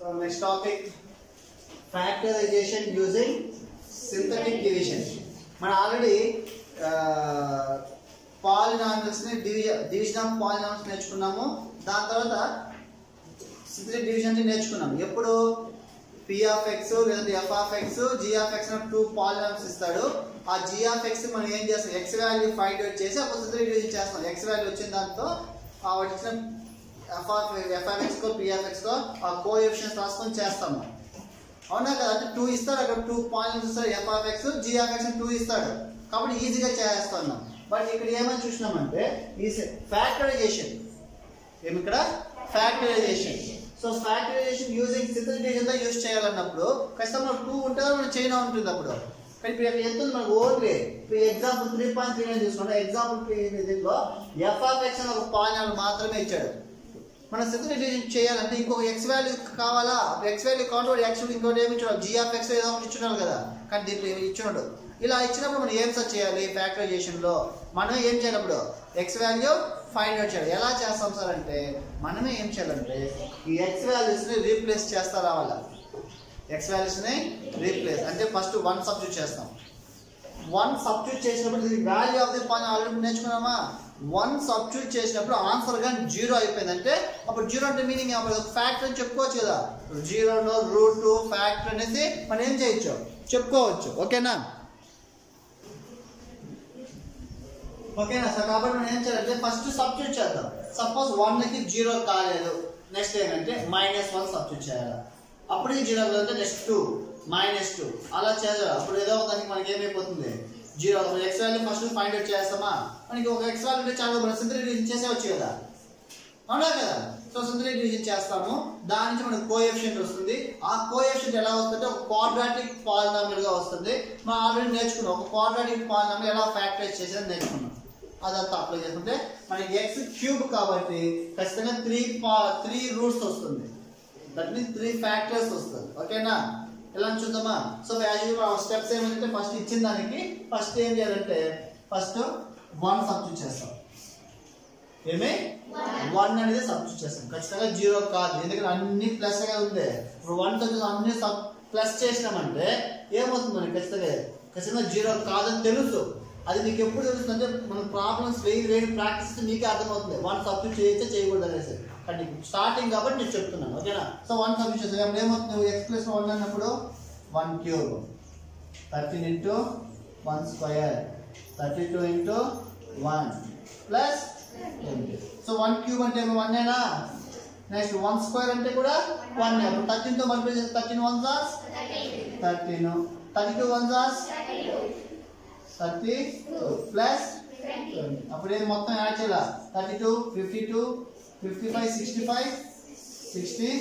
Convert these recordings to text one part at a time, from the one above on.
Next topic factorization using synthetic division మనం already polynomials ని division division of polynomials నేర్చుకున్నాము దాని తర్వాత సింథటిక్ డివిజన్ నేర్చుకున్నాం ఎప్పుడు పి ఆఫ్ ఎక్స్ లేదంటే F of X G of X two polynomials ఇస్తాడు ఆ జి ఆఫ్ ఎక్స్ మనం ఏం చేస్తాం ఎక్స్ వాల్యూ ఫైండ్ అవుట్ చేసి అప్పుడు సింథటిక్ డివిజన్ చేస్తాం ఎక్స్ వాల్యూ వచ్చిన దాంతో ఆ వాటి ఇచ్చిన F of F of X కో పి ఆఫ్ ఎక్స్ కో ఆ కోఎఫిషియన్స్ రాసుకొని చేస్తాము అవునా కదా అంటే టూ ఇస్తాడు అక్కడ టూ పాయింట్స్ ఇస్తాడు F of X G of X two ఇస్తాడు కాబట్టి ఈజీగా చేస్తున్నాం బట్ ఇక్కడ ఏమని చూసినామంటే ఈ ఫ్యాక్టరైజేషన్ ఏమి ఇక్కడ factorization so factorization using synthetic తో యూజ్ చేయాలన్నప్పుడు ఖచ్చితంగా టూ ఉంటుందో మన చైనా ఉంటుంది అప్పుడు కానీ ఇప్పుడు ఇక్కడ ఎంత ఉంది మనకు ఓన్లీ ఇప్పుడు example three point three nine తీసుకుంటే ఎగ్జాంపుల్ దీంట్లో ఎఫ్ ఆఫ్ ఎక్స్ అని ఒక పాయింట్ మాత్రమే ఇచ్చాడు మన సింథటిక్ చేయాలంటే ఇంకొక ఎక్స్ వాల్యూ కావాలా ఎక్స్ వాల్యూ కావాలి ఎక్స్ ఇంకోటి ఏమి ఇచ్చున్నాడు జీ ఆఫ్ ఎక్స్ ఏదో ఒకటి ఇచ్చున్నాడు కదా కానీ దీంట్లో ఏమి ఇచ్చున్నాడు ఇలా ఇచ్చినప్పుడు మనం ఏం సెర్చ్ చేయాలి ఫ్యాక్టరైజేషన్ లో మనం ఏం చేయాలప్పుడు ఎక్స్ వాల్యూ ఫైండ్ అవుట్ చేయాలి ఎలా చేస్తాం సార్ అంటే మనమే ఏం చేయాలంటే ఈ ఎక్స్ వాల్యూస్ ని రీప్లేస్ చేస్తా రావాలా ఎక్స్ వాల్యూస్ ని రీప్లేస్ అంటే ఫస్ట్ వన్ సబ్జెక్ట్ చేస్తాం వన్ సబ్స్టిట్యూట్ చేసినప్పుడు ఇది value of the point already నేర్చుకున్నామా వన్ సబ్స్టిట్యూట్ చేసినప్పుడు ఆన్సర్ కానీ జీరో అయిపోయిందంటే అప్పుడు జీరో అంటే మీనింగ్ ఫ్యాక్టర్ అని చెప్పుకోవచ్చు కదా జీరోలో రూట్ ఫ్యాక్టర్ అనేసి మనం ఏం చేయొచ్చు చెప్పుకోవచ్చు ఓకేనా ఓకేనా సార్ కాబట్టి మనం ఏం చేయాలంటే ఫస్ట్ సబ్స్టిట్యూట్ చేద్దాం సపోజ్ వన్ కి జీరో కాలేదు నెక్స్ట్ ఏంటంటే మైనస్ వన్ సబ్స్టిట్యూట్ చేయాలి అప్పుడు జీరో అంటే నెక్స్ట్ టూ మైనస్ టూ అలా చేయాలి అప్పుడు ఏదో ఒక దానికి మనకి ఏమైపోతుంది zero X value first find out చేస్తామా మనకి ఒక ఎక్స్ వాల్యూ ఉంటే చాలా మనం సింథటిక్ డివిజన్ చేసేవచ్చు కదా అవునా కదా సో సింథటిక్ డివిజన్ చేస్తాము దాని నుంచి మనకు కోఎఫిషియంట్ వస్తుంది ఆ కోఎఫిషియంట్ ఎలా వస్తుందంటే ఒక క్వాడ్రాటిక్ పాలినామిల్ గా వస్తుంది మనం ఆల్రెడీ నేర్చుకున్నాం ఒక క్వాడ్రాటిక్ పాలినామిల్ ఎలా ఫ్యాక్టరైజ్ చేసేది నేర్చుకున్నాం అదంతా అప్లై చేసుకుంటే మనకి ఎక్స్ క్యూబ్ కాబట్టి ఖచ్చితంగా త్రీ త్రీ రూట్స్ వస్తుంది దట్ మీన్స్ త్రీ ఫ్యాక్టర్స్ వస్తుంది ఓకేనా ఎలా చూద్దామా సో యాజ్ స్టెప్స్ ఏమంటే ఫస్ట్ ఇచ్చిన దానికి ఫస్ట్ ఏం చేయాలంటే ఫస్ట్ వన్ సబ్స్టిట్యూట్ చేస్తాం ఏమి వన్ అనేది సబ్స్టిట్యూట్ చేస్తాం ఖచ్చితంగా జీరో కాదు ఎందుకంటే అన్ని ప్లస్ గా ఉంది ఇప్పుడు వన్ సబ్స్టిట్యూట్ అన్ని సబ్ ప్లస్ చేసినామంటే ఏమవుతుంది మనకి ఖచ్చితంగా ఖచ్చితంగా జీరో కాదని తెలుసు అది నీకు ఎప్పుడు తెలుస్తుంది అంటే మన ప్రాబ్లమ్స్ వెయ్యి వేడి ప్రాక్టీస్ నీకే అర్థమవుతుంది వన్ సబ్స్టిట్యూట్ చేయొచ్చా చేయకూడదు అనేసి కానీ స్టార్టింగ్ కాబట్టి నేను చెప్తున్నాను ఓకేనా సో వన్ సబ్స్టిట్యూట్ చేస్తాను అప్పుడు ఏమవుతుంది ఎక్స్ ప్లస్ వన్ అన్నప్పుడు one cube thirteen into one square thirty two into one plus so one cube అంటే వన్ ఏనా నెక్స్ట్ వన్ స్క్వేర్ అంటే కూడా వన్ అప్పుడు థర్టీన్ తో మల్టిప్లై చేస్తే థర్టీన్ వన్ జాస్ థర్టీన్ థర్టీ టూ వన్ జాస్ థర్టీ ప్లస్ అప్పుడు ఏది మొత్తం యాడ్ చేయాలా thirty two fifty two fifty five sixty five sixty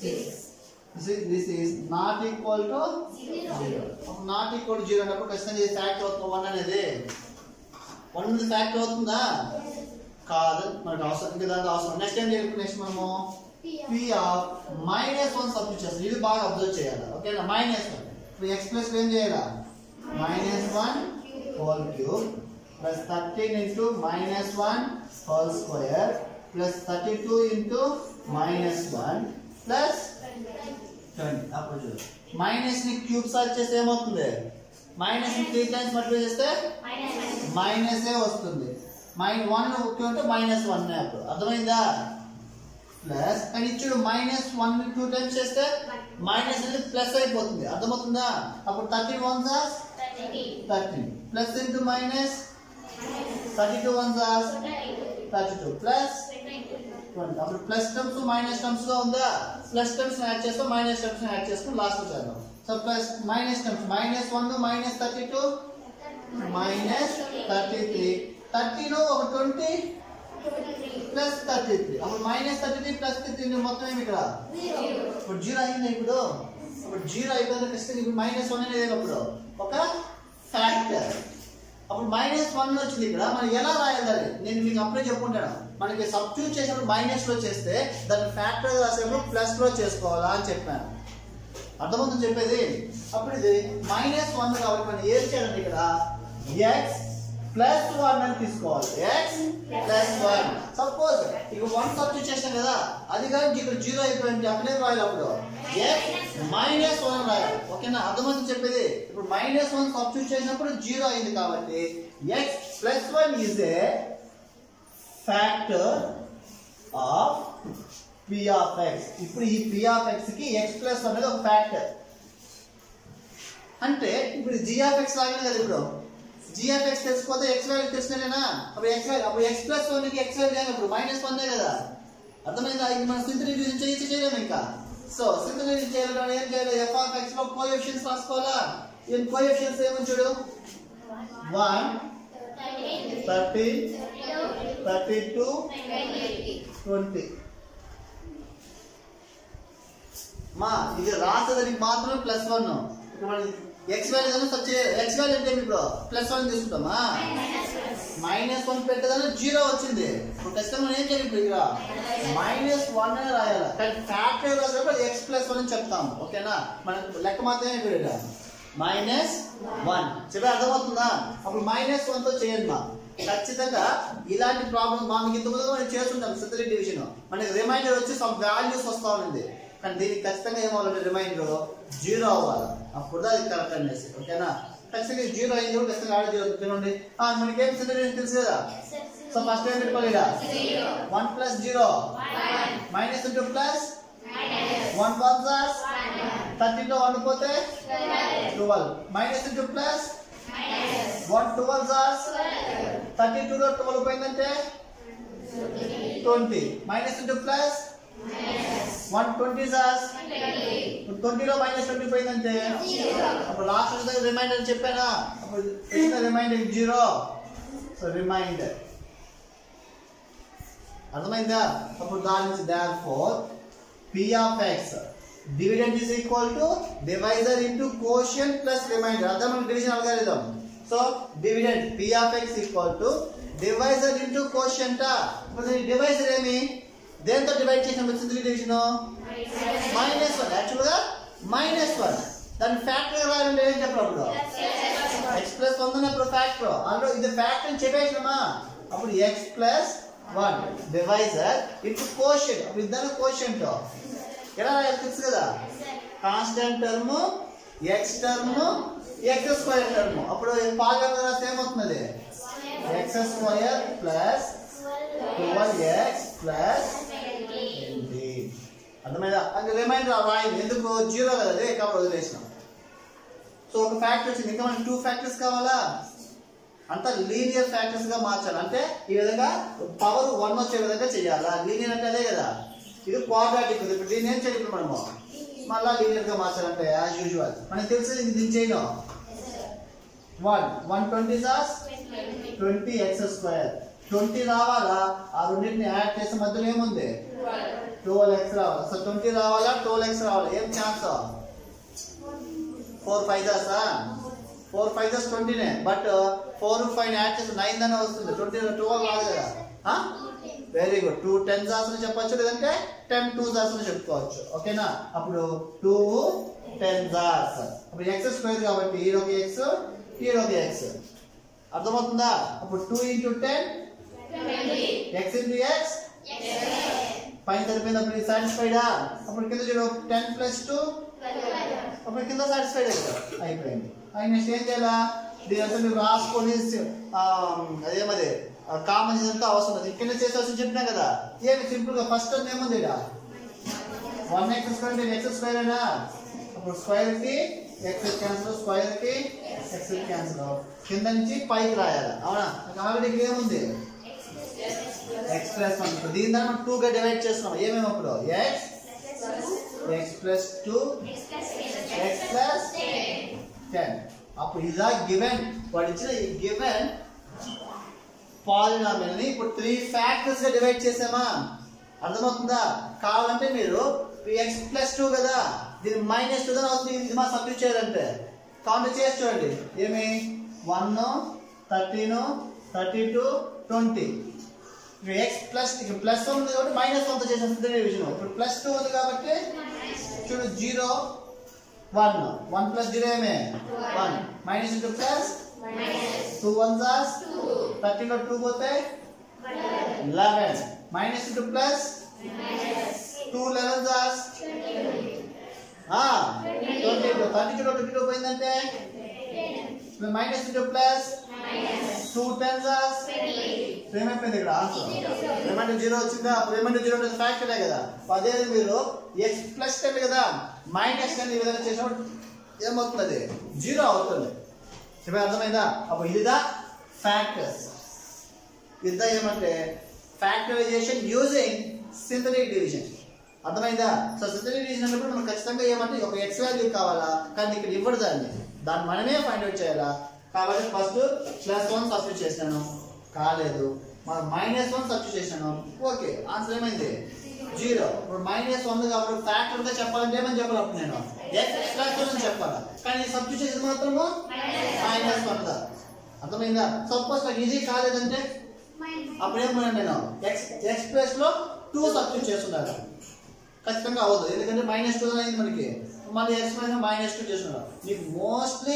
this is not equal to zero not equal to zero అన్నప్పుడు ఖచ్చితంగా ఇది ఫ్యాక్టర్ అవుతుంది వన్ అనేది వన్ అనేది ఫ్యాక్టర్ అవుతుందా కాదు మనకు అవసరం ఇంకా దానికి అవసరం నెక్స్ట్ ఏం చేయాలి నెక్స్ట్ మనము P of minus one substitute చేస్తాం ఇది బాగా అబ్జర్వ్ చేయాలి ఓకేనా మైనస్ వన్ ఇప్పుడు ఎక్స్ ప్లస్ ఏం చేయాలా minus one whole cube plus thirteen into minus one whole square plus thirty two into minus one plus twenty అప్పుడు చూడు మైనస్ ని క్యూబ్ సాల్వ్ చేస్తే ఏమవుతుంది మైనస్ ని త్రీ టైమ్స్ మల్టిప్లై చేస్తే మైనస్ ఏ వస్తుంది మైన్ వన్ క్యూ అంటే మైనస్ వన్ అప్పుడు అర్థమైందా ప్లస్ కానీ ఇచ్చుడు మైనస్ వన్ టూ టైమ్స్ చేస్తే మైనస్ అనేది ప్లస్ అయిపోతుంది అర్థమవుతుందా అప్పుడు థర్టీన్ వన్ సార్ thirteen plus into minus thirty two one సార్ థర్టీ టూ ప్లస్ ట్వంటీ అప్పుడు ప్లస్ టర్మ్స్ మైనస్ టర్మ్స్ గా ఉందా ప్లస్ టర్మ్స్ యాడ్ చేస్తాం మైనస్ టర్మ్స్ యాడ్ చేసుకుని లాస్ట్ చేద్దాం so plus minus terms minus one minus thirty two minus thirty three థర్టీలో ఒక twenty plus thirty three అప్పుడు minus thirty three plus three మొత్తం ఏమి ఇక్కడ ఇప్పుడు జీరో అయింది ఇప్పుడు అప్పుడు జీరో అయిపోయింది ఖచ్చితంగా ఇప్పుడు మైనస్ వన్ అనేది అప్పుడు ఒక ఫ్యాక్టర్ అప్పుడు మైనస్ వన్ వచ్చింది ఇక్కడ మనం ఎలా రాయాలి దాన్ని నేను మీకు అప్పుడే చెప్పుకుంటాను మనకి సబ్స్టిట్యూట్ చేసినప్పుడు మైనస్ లో చేస్తే దాన్ని ఫ్యాక్టర్ రాసేటప్పుడు ప్లస్ లో చేసుకోవాలా అని చెప్పాను అర్థమవుతుంది చెప్పేది అప్పుడు ఇది మైనస్ వన్ కాబట్టి మనం ఏం చేయాలండి ఇక్కడ ఎక్స్ ప్లస్ వన్ అని తీసుకోవాలి ఎక్స్ ప్లస్ వన్ సపోజ్ ఇక వన్ సబ్స్టిట్యూట్ చేసాం కదా అది కానీ ఇక్కడ జీరో అయిపోయింది అక్కడే రాయాలి అప్పుడు ఎక్స్ మైనస్ వన్ రాయాలి ఓకేనా అర్థమవుతుంది చెప్పేది ఇప్పుడు మైనస్ వన్ సబ్స్టిట్యూట్ చేసినప్పుడు జీరో అయింది కాబట్టి X plus one is a factor of P of X ఇప్పుడు ఈ పి ఆఫ్ ఎక్స్ కి ఎక్స్ ప్లస్ అనేది ఒక ఫ్యాక్టర్ అంటే ఇప్పుడు జీ ఆఫ్ ఎక్స్ లాగానే కదా ఇప్పుడు జీ ఆఫ్ ఎక్స్ తెలిసిపోతే ఎక్స్ వాల్యూ తెలిసినట్లేనా అప్పుడు ఎక్స్ వాల్యూ అప్పుడు ఎక్స్ ప్లస్ వన్ కి ఎక్స్ వాల్యూ ఇప్పుడు మైనస్ వన్ కదా అర్థమైందా ఇది మనం సింథటిక్ డివిజన్ చేయొచ్చు చేయలేము ఇంకా సో సింథటిక్ చేయాలంటే ఏం చేయాలి ఎఫ్ ఆఫ్ ఎక్స్ లో కోఎఫిషియన్స్ రాసుకోవాలా ఏం కోఎఫిషియన్స్ ఏమని చూడు one thirty thirty two twenty మా ఇది రాసేదానికి మాత్రమే ప్లస్ వన్ ఎక్స్ వాల్యూ ఏదైనా సర్చ్ ఎక్స్ వాల్యూ అంటే ఇప్పుడు ప్లస్ వన్ తీసుకుంటామా మైనస్ వన్ పెట్టేదాన్ని జీరో వచ్చింది ఇప్పుడు ఖచ్చితంగా మనం ఏం చేయాలి ఇప్పుడు ఇక్కడ మైనస్ వన్ అని రాయాలి కానీ ఫ్యాక్టర్ రాసినప్పుడు ఎక్స్ ప్లస్ వన్ అని చెప్తాము ఓకేనా మనకు లెక్క మాత్రమే ఇప్పుడు ఇక్కడ మైనస్ వన్ చెప్పి అర్థమవుతుందా అప్పుడు మైనస్ వన్ తో చేయండి మా ఖచ్చితంగా ఇలాంటి ప్రాబ్లమ్ మనకి ఇంత ముందు మనం చేస్తుంటాం సిద్ధరి డివిజన్ మనకి రిమైండర్ వచ్చి సమ్ వాల్యూస్ వస్తా ఉంది కానీ దీనికి ఖచ్చితంగా ఏమవ్వాలంటే రిమైండర్ జీరో అవ్వాలి అప్పుడు అది కరెక్ట్ అనేసి ఓకేనా ఖచ్చితంగా జీరో అయింది కూడా ఖచ్చితంగా ఆడ జీరో తినండి ఆ, మనకేం సిద్ధరి తెలుసు కదా సో ఫస్ట్ ఏం పెట్టుకోవాలి ఇక్కడ one plus zero minus into plus one one సార్ థర్టీలో వన్ పోతే twelve minus into plus one twelve సార్ థర్టీ టూలో ట్వెల్వ్ పోయిందంటే twenty minus into plus one twenty సార్ ట్వంటీలో మైనస్ ట్వంటీ పోయిందంటే అప్పుడు లాస్ట్ వచ్చేదాకా రిమైండర్ చెప్పానా అప్పుడు ఇచ్చిన రిమైండర్ జీరో సో రిమైండర్ అర్థమైందా అప్పుడు దాని నుంచి therefore P of X dividend is equal to divisor into quotient plus remainder అర్థం division algorithm so dividend P of X equal to divisor into quotient ఇప్పుడు దీని డివైజర్ ఏమి దేంతో divide చేసిన వచ్చింది డివిజన్ మైనస్ వన్ యాక్చువల్గా minus one దాని factor రాయాలంటే ఏం చెప్పరు అప్పుడు ఎక్స్ ప్లస్ వన్ అన్నప్పుడు ఫ్యాక్టర్ అందులో ఇది ఫ్యాక్టర్ అని చెప్పేసినామా అప్పుడు X plus one divisor into quotient అప్పుడు ఇద్దరు కోషంట్ ఎలా రాయాలి తెలుసు కదా constant term X term X square term అప్పుడు పాల్గొన రాస్తే ఏమవుతుంది X square plus twelve X plus అర్థమైందా అంటే రిమైండర్ రాయింది ఎందుకు జీరో కదా అదే కాబట్టి వదిలేసినాం సో ఒక ఫ్యాక్టర్ వచ్చింది ఇంకా మనకి టూ ఫ్యాక్టర్స్ కావాలా అంతా లీనియర్ ఫ్యాక్టర్స్ గా మార్చాలి అంటే ఈ విధంగా పవర్ వన్ వచ్చే విధంగా చేయాలా లీనియర్ అంటే అదే కదా ఇది క్వాడ్రాటిక్ ఇప్పుడు దీన్ని ఏం చేయాలి ఇప్పుడు మనము మళ్ళా లీనియర్ గా మార్చాలంటే యాజ్ యూజువల్ మనకి తెలిసి ఇది దీన్ని చేయను వన్ వన్ ట్వంటీ సార్స్ ట్వంటీ ఎక్స్ స్క్వేర్ ట్వంటీ రావాలా ఆ రెండింటిని యాడ్ చేసే మధ్యలో ఏముంది ట్వెల్వ్ ఎక్స్ రావాలి సో ట్వంటీ రావాలా ట్వెల్వ్ ఎక్స్ రావాలి ఏం ఛాన్స్ ఫోర్ ఫైవ్ దాసా ఫోర్ ఫైవ్ దాస్ ట్వంటీనే బట్ ఫోర్ ఫైవ్ యాడ్ చేస్తే నైన్ దానే వస్తుంది ట్వంటీ ట్వెల్వ్ రాదు కదా వెరీ గుడ్ టూ టెన్ జార్స్ అని చెప్పొచ్చు లేదంటే టెన్ టూ జార్స్ అని చెప్పుకోవచ్చు ఓకేనా అప్పుడు టూ టెన్ జార్స్ అప్పుడు ఎక్స్ స్క్వేర్ కాబట్టి ఈ ఒక ఎక్స్ ఈ ఒక ఎక్స్ అర్థమవుతుందా అప్పుడు two into ten X into X పైన సరిపోయినప్పుడు ఇది సాటిస్ఫైడా అప్పుడు కింద చూడు టెన్ ప్లస్ టూ అప్పుడు కింద సాటిస్ఫైడ్ అయిపోయింది అయి నెక్స్ట్ ఏం చేయాలా దీని అంతా మీరు రాసుకొని ఆ, అదేమది కామన్ చేసేంత అవసరం లేదు ఇక్కడ చేసేసి చెప్పినా కదా ఏమి సింపుల్ గా ఫస్ట్ వన్ ఏముంది ఇక్కడ one X square X square అయినా అప్పుడు స్క్వేర్ కి ఎక్స్ క్యాన్సిల్ స్క్వేర్ కి ఎక్స్ క్యాన్సిల్ కింద నుంచి పైకి రాయాలి అవునా ఆల్రెడీ ఇక్కడ ఏముంది ఎక్స్ ప్లస్ వన్ ఇప్పుడు దీని దాన్ని టూ గా డివైడ్ చేస్తున్నాం ఏమేమి అప్పుడు X X plus two X plus ten అప్పుడు ఇదా గివెన్ వాడు ఇచ్చిన ఈ గివెన్ పాలినామిల్ ని ఇప్పుడు త్రీ ఫ్యాక్టర్స్ గా డివైడ్ చేసామా అర్థమవుతుందా కావాలంటే మీరు ఎక్స్ ప్లస్ టూ కదా దీని మైనస్ టూ అవుతుంది ఇది మా సబ్స్టిట్యూట్ చేయాలంటే కౌంట్ చేసి చూడండి ఏమి one thirteen thirty two twenty X plus ఇక్కడ ప్లస్ వన్ ఉంది కాబట్టి మైనస్ వన్తో చేసిన డివిజన్ ఇప్పుడు ప్లస్ టూ ఉంది కాబట్టి చూడు zero one one plus zero ఏమే one minus into plus two one జాస్ థర్టీలో టూ పోతే eleven minus into plus two eleven జాస్ twenty two thirty two twenty two పోయిందంటే minus two plus two tens ఏమైపోయింది ఇక్కడ ఆన్సర్ ఏమంటే జీరో వచ్చిందా అప్పుడు ఏమంటే జీరో అంటే ఫ్యాక్టరే కదా అదే మీరు ఎక్స్ ప్లస్ టెన్ కదా మైనస్ టెన్ ఈ విధంగా చేసినప్పుడు ఏమవుతుంది అది జీరో అవుతుంది ఇప్పుడు అర్థమైందా అప్పుడు ఇదిదా ఫ్యాక్టర్స్ ఇద్దా ఏమంటే ఫ్యాక్టరైజేషన్ యూజింగ్ సింథటిక్ డివిజన్ అర్థమైందా సో సింథటిక్ డివిజన్ అన్నప్పుడు మనం ఖచ్చితంగా ఏమంటే ఒక ఎక్స్ వాల్యూ కావాలా కానీ ఇక్కడ ఇవ్వడు దాన్ని దాన్ని మనమే ఫైండ్ అవుట్ చేయాలా కాబట్టి ఫస్ట్ ప్లస్ వన్ సబ్స్టిట్యూట్ చేశాను కాలేదు మనం మైనస్ వన్ సబ్స్టిట్యూట్ చేశాను ఓకే ఆన్సర్ ఏమైంది జీరో ఇప్పుడు మైనస్ వన్ కాబట్టి ఫ్యాక్టర్ గా చెప్పాలంటే ఏమని చెప్పాలి అప్పుడు నేను ఎక్స్ ఫ్యాక్టర్ అని చెప్పాలా కానీ సబ్స్టిట్యూట్ చేసేది మాత్రము మైనస్ వన్ దా అర్థమైందా సపోజ్ నాకు ఇది కాలేదంటే అప్పుడు ఏమన్నా నేను ఎక్స్ ఎక్స్ ప్లస్ లో టూ సబ్స్టిట్యూట్ చేస్తున్నారు ఖచ్చితంగా అవ్వదు ఎందుకంటే మైనస్ టూ అయింది మనకి మళ్ళీ ఎక్స్ ప్లస్ మైనస్ టూ చేస్తున్నారు మీకు మోస్ట్లీ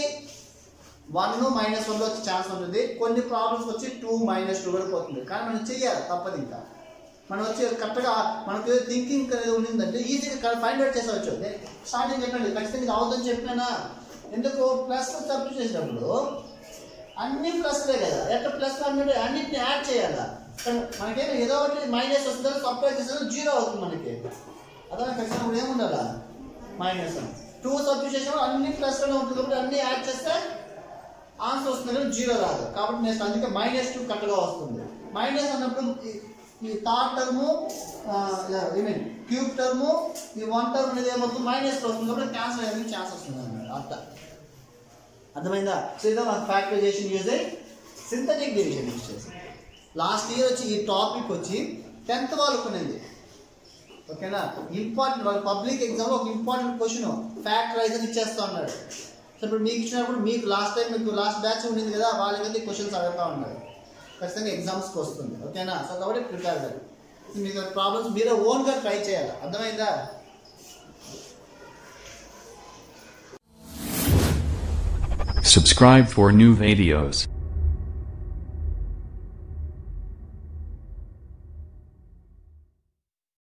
వన్ మైనస్ వన్లో వచ్చే ఛాన్స్ ఉంటుంది కొన్ని ప్రాబ్లమ్స్ వచ్చి టూ మైనస్ టూ కూడా పోతుంది కానీ మనం చెయ్యాలి తప్పదు ఇంకా మనం వచ్చి కరెక్ట్గా మనకు థింకింగ్ అనేది ఉండిందంటే ఈజీగా ఫైండ్ అవుట్ చేసవచ్చు స్టార్టింగ్ చెప్పండి ఖచ్చితంగా ఇది అవుతుందని చెప్పినా ఎందుకు ప్లస్ సబ్స్టిట్యూట్ చేసినప్పుడు అన్ని ప్లస్లే కదా ఎట్లా ప్లస్ అన్నట్టు అన్నిటిని యాడ్ చేయాలా కానీ మనకేమో ఏదో ఒకటి మైనస్ వస్తుందని సబ్ట్రాక్ట్ చేస్తే జీరో అవుతుంది మనకి అదే ఖచ్చితంగా ఏముండాలా మైనస్ టూ సబ్స్టిట్యూట్ చేసినప్పుడు అన్ని ప్లస్లోనే ఉంటుంది కాబట్టి అన్ని యాడ్ చేస్తే ఆన్సర్ వస్తుంది కానీ జీరో రాదు కాబట్టి నెక్స్ట్ అందుకే మైనస్ టూ కరెక్ట్గా వస్తుంది మైనస్ అన్నప్పుడు ఈ- ఈ third term I mean cube term ఈ వన్ టర్మ్ అనేది ఏమవుతుంది మైనస్ వస్తుంది కాబట్టి క్యాన్సల్ అయ్యేందుకు ఛాన్స్ వస్తుంది అన్నమాట అట్లా అర్థమైందా సో ఇదే మన factorization using synthetic division use చేసి లాస్ట్ ఇయర్ వచ్చి ఈ టాపిక్ వచ్చి టెన్త్ వాళ్ళకు ఉన్నది ఓకేనా ఇంపార్టెంట్ వాళ్ళ పబ్లిక్ ఎగ్జామ్లో ఒక ఇంపార్టెంట్ క్వశ్చన్ ఫ్యాక్టరైజ్ అని ఇచ్చేస్తా ఉన్నాడు సో ఇప్పుడు మీకు ఇచ్చినప్పుడు మీకు లాస్ట్ టైం మీకు లాస్ట్ బ్యాచ్ ఉండింది కదా వాళ్ళ మీద క్వశ్చన్స్ అడుగుతా ఉన్నారు ఖచ్చితంగా ఎగ్జామ్స్కి వస్తుంది ఓకేనా సో కాబట్టి ప్రిపేర్ గారు మీకు ప్రాబ్లమ్స్ మీరే ఓన్గా ట్రై చేయాలి అర్థమైందా Subscribe for new videos.